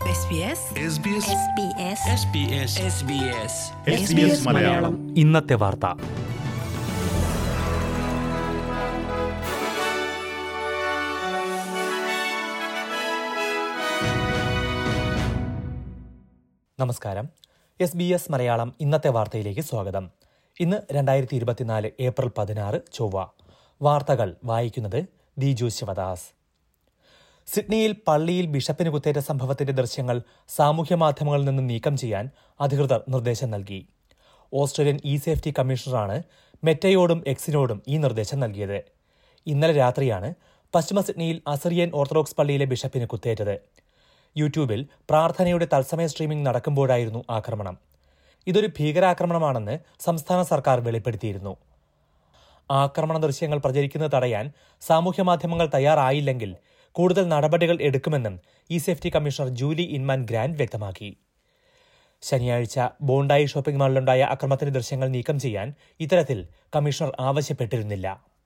SBS SBS SBS Malayalam ഇന്നത്തെ വാർത്ത നമസ്കാരം എസ് ബി എസ് മലയാളം ഇന്നത്തെ വാർത്തയിലേക്ക് സ്വാഗതം ഇന്ന് രണ്ടായിരത്തി ഇരുപത്തിനാല് ഏപ്രിൽ പതിനാറ് ചൊവ്വ വാർത്തകൾ വായിക്കുന്നത് ദിജു ശിവദാസ് സിഡ്നിയിൽ പള്ളിയിൽ ബിഷപ്പിന് കുത്തേറ്റ സംഭവത്തിന്റെ ദൃശ്യങ്ങൾ സാമൂഹ്യ മാധ്യമങ്ങളിൽ നിന്ന് നീക്കം ചെയ്യാൻ അധികൃതർ നിർദ്ദേശം നൽകി ഓസ്ട്രേലിയൻ ഇ സേഫ്റ്റി കമ്മീഷണറാണ് മെറ്റയോടും എക്സിനോടും ഈ നിർദ്ദേശം നൽകിയത് ഇന്നലെ രാത്രിയാണ് പശ്ചിമ സിഡ്നിയിൽ അസറിയൻ ഓർത്തഡോക്സ് പള്ളിയിലെ ബിഷപ്പിന് കുത്തേറ്റത് യൂട്യൂബിൽ പ്രാർത്ഥനയുടെ തത്സമയ സ്ട്രീമിംഗ് നടക്കുമ്പോഴായിരുന്നു ആക്രമണം ഇതൊരു ഭീകരാക്രമണമാണെന്ന് സംസ്ഥാന സർക്കാർ വെളിപ്പെടുത്തിയിരുന്നു ആക്രമണ ദൃശ്യങ്ങൾ പ്രചരിക്കുന്നത് തടയാൻ സാമൂഹ്യ മാധ്യമങ്ങൾ തയ്യാറായില്ലെങ്കിൽ കൂടുതൽ നടപടികൾ എടുക്കുമെന്നും ഇ സേഫ്റ്റി കമ്മീഷണർ ജൂലി ഇൻമാൻ ഗ്രാൻഡ് വ്യക്തമാക്കി ശനിയാഴ്ച ബോണ്ടായി ഷോപ്പിംഗ് മാളിലുണ്ടായ അക്രമത്തിന്റെ ദൃശ്യങ്ങൾ നീക്കം ചെയ്യാൻ ഇത്തരത്തിൽ കമ്മീഷണർ ആവശ്യപ്പെട്ടിരുന്നില്ല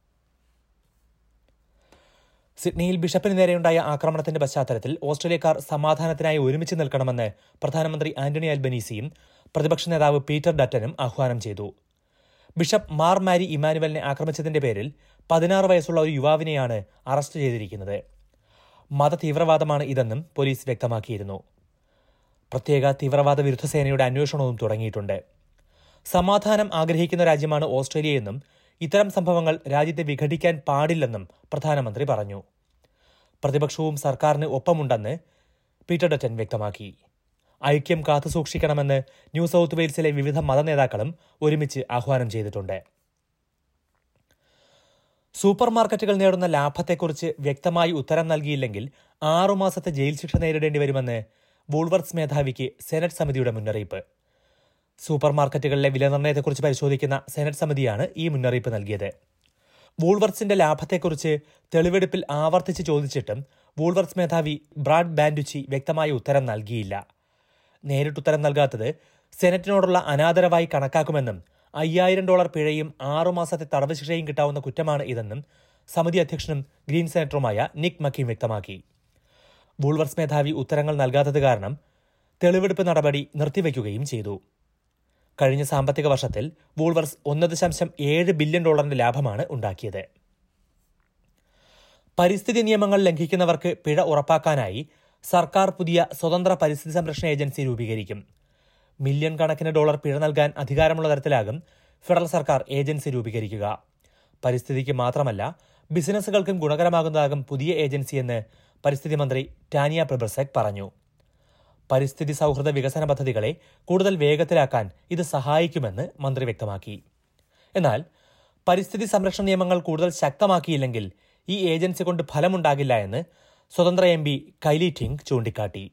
സിഡ്നിയിൽ ബിഷപ്പിന് നേരെയുണ്ടായ ആക്രമണത്തിന്റെ പശ്ചാത്തലത്തിൽ ഓസ്ട്രേലിയക്കാർ സമാധാനത്തിനായി ഒരുമിച്ച് നിൽക്കണമെന്ന് പ്രധാനമന്ത്രി ആന്റണി അൽബനീസിയും പ്രതിപക്ഷ നേതാവ് പീറ്റർ ഡറ്റനും ആഹ്വാനം ചെയ്തു ബിഷപ്പ് മാർ മാരി ഇമാനുവലിനെ ആക്രമിച്ചതിന്റെ പേരിൽ പതിനാറ് വയസ്സുള്ള ഒരു യുവാവിനെയാണ് അറസ്റ്റ് ചെയ്തിരിക്കുന്നത് മത തീവ്രവാദമാണ് ഇതെന്നും പോലീസ് വ്യക്തമാക്കിയിരുന്നു പ്രത്യേക തീവ്രവാദ വിരുദ്ധ സേനയുടെ അന്വേഷണവും തുടങ്ങിയിട്ടുണ്ട് സമാധാനം ആഗ്രഹിക്കുന്ന രാജ്യമാണ് ഓസ്ട്രേലിയയെന്നും ഇത്തരം സംഭവങ്ങൾ രാജ്യത്തെ വിഘടിക്കാൻ പാടില്ലെന്നും പ്രധാനമന്ത്രി പറഞ്ഞു പ്രതിപക്ഷവും സർക്കാരിന് ഒപ്പമുണ്ടെന്ന് പീറ്റർ ഡറ്റൻ വ്യക്തമാക്കി ഐക്യം കാത്തുസൂക്ഷിക്കണമെന്ന് ന്യൂ സൌത്ത് വെയിൽസിലെ വിവിധ മതനേതാക്കളും ഒരുമിച്ച് ആഹ്വാനം ചെയ്തിട്ടുണ്ട് സൂപ്പർ മാർക്കറ്റുകൾ നേടുന്ന ലാഭത്തെക്കുറിച്ച് വ്യക്തമായി ഉത്തരം നൽകിയില്ലെങ്കിൽ ആറുമാസത്തെ ജയിൽ ശിക്ഷ നേരിടേണ്ടി വരുമെന്ന് വൂൾവർട്സ് മേധാവിക്ക് സെനറ്റ് സമിതിയുടെ മുന്നറിയിപ്പ് സൂപ്പർ മാർക്കറ്റുകളിലെ വിലനിർണ്ണയത്തെക്കുറിച്ച് പരിശോധിക്കുന്ന സെനറ്റ് സമിതിയാണ് ഈ മുന്നറിയിപ്പ് നൽകിയത് വൂൾവർട്സിന്റെ ലാഭത്തെക്കുറിച്ച് തെളിവെടുപ്പിൽ ആവർത്തിച്ച് ചോദിച്ചിട്ടും വൂൾവർട്സ് മേധാവി ബ്രാഡ് ബാൻഡുച്ചി വ്യക്തമായ ഉത്തരം നൽകിയില്ല നേരിട്ടുത്തരം നൽകാത്തത് സെനറ്റിനോടുള്ള അനാദരവായി കണക്കാക്കുമെന്നും അയ്യായിരം ഡോളർ പിഴയും ആറുമാസത്തെ തടവ് ശിക്ഷയും കിട്ടാവുന്ന കുറ്റമാണ് ഇതെന്നും സമിതി അധ്യക്ഷനും ഗ്രീൻ സെനറ്ററുമായ നിക് മക്കീം വ്യക്തമാക്കി വൂൾവർസ് മേധാവി ഉത്തരങ്ങൾ നൽകാത്തത് കാരണം തെളിവെടുപ്പ് നടപടി നിർത്തിവെക്കുകയും ചെയ്തു കഴിഞ്ഞ സാമ്പത്തിക വർഷത്തിൽ വൂൾവർസ് ഒന്ന് ദശാംശം ഏഴ് ബില്യൺ ഡോളറിന്റെ ലാഭമാണ് ഉണ്ടാക്കിയത് പരിസ്ഥിതി നിയമങ്ങൾ ലംഘിക്കുന്നവർക്ക് പിഴ ഉറപ്പാക്കാനായി സർക്കാർ പുതിയ സ്വതന്ത്ര പരിസ്ഥിതി സംരക്ഷണ ഏജൻസി രൂപീകരിക്കും മില്യൺ കണക്കിന് ഡോളർ പിഴ നൽകാൻ അധികാരമുള്ള തരത്തിലാകും ഫെഡറൽ സർക്കാർ ഏജൻസി രൂപീകരിക്കുക പരിസ്ഥിതിക്ക് മാത്രമല്ല ബിസിനസ്സുകൾക്കും ഗുണകരമാകുന്നതാകും പുതിയ ഏജൻസിയെന്ന് പരിസ്ഥിതി മന്ത്രി ടാനിയ പ്രബർസെക് പറഞ്ഞു പരിസ്ഥിതി സൗഹൃദ വികസന പദ്ധതികളെ കൂടുതൽ വേഗത്തിലാക്കാൻ ഇത് സഹായിക്കുമെന്ന് മന്ത്രി വ്യക്തമാക്കി എന്നാൽ പരിസ്ഥിതി സംരക്ഷണ നിയമങ്ങൾ കൂടുതൽ ശക്തമാക്കിയില്ലെങ്കിൽ ഈ ഏജൻസി കൊണ്ട് ഫലമുണ്ടാകില്ല എന്ന് സ്വതന്ത്ര എം പി കൈലി ഠിങ് ചൂണ്ടിക്കാട്ടി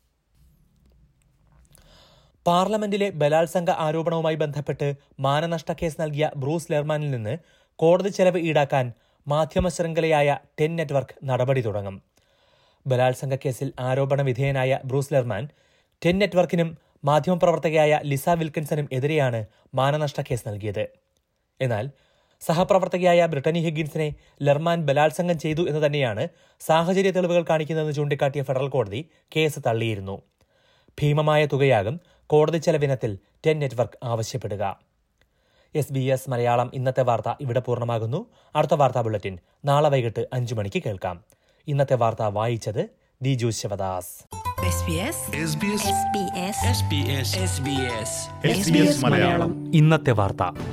പാർലമെന്റിലെ ബലാത്സംഗ ആരോപണവുമായി ബന്ധപ്പെട്ട് മാനനഷ്ട കേസ് നൽകിയ ബ്രൂസ് ലെർമാനിൽ നിന്ന് കോടതി ചെലവ് ഈടാക്കാൻ മാധ്യമ ശൃംഖലയായ ടെൻ നെറ്റ്വർക്ക് നടപടി തുടങ്ങും ബലാത്സംഗ കേസിൽ ആരോപണ വിധേയനായ ബ്രൂസ് ലെർമാൻ ടെൻ നെറ്റ്വർക്കിനും മാധ്യമപ്രവർത്തകയായ ലിസ വിൽക്കിൻസനും എതിരെയാണ് മാനനഷ്ട കേസ് നൽകിയത് എന്നാൽ സഹപ്രവർത്തകയായ ബ്രിട്ടനി ഹിഗിൻസിനെ ലെർമാൻ ബലാത്സംഗം ചെയ്തു എന്ന് തന്നെയാണ് സാഹചര്യ തെളിവുകൾ കാണിക്കുന്നതെന്ന് ചൂണ്ടിക്കാട്ടിയ ഫെഡറൽ കോടതി കേസ് തള്ളിയിരുന്നു ഭീമമായ തുകയാകും കോടതി ചെലവിനത്തിൽ ടെൻ നെറ്റ്വർക്ക് ആവശ്യപ്പെടുക എസ് ബി എസ് മലയാളം ഇന്നത്തെ വാർത്ത ഇവിടെ പൂർണ്ണമാകുന്നു അടുത്ത വാർത്താ ബുള്ളറ്റിൻ നാളെ വൈകിട്ട് അഞ്ചു മണിക്ക് കേൾക്കാം ഇന്നത്തെ വാർത്ത വായിച്ചത് Diju Sivadas SBS SBS SBS Malayalam ഇന്നത്തെ വാർത്ത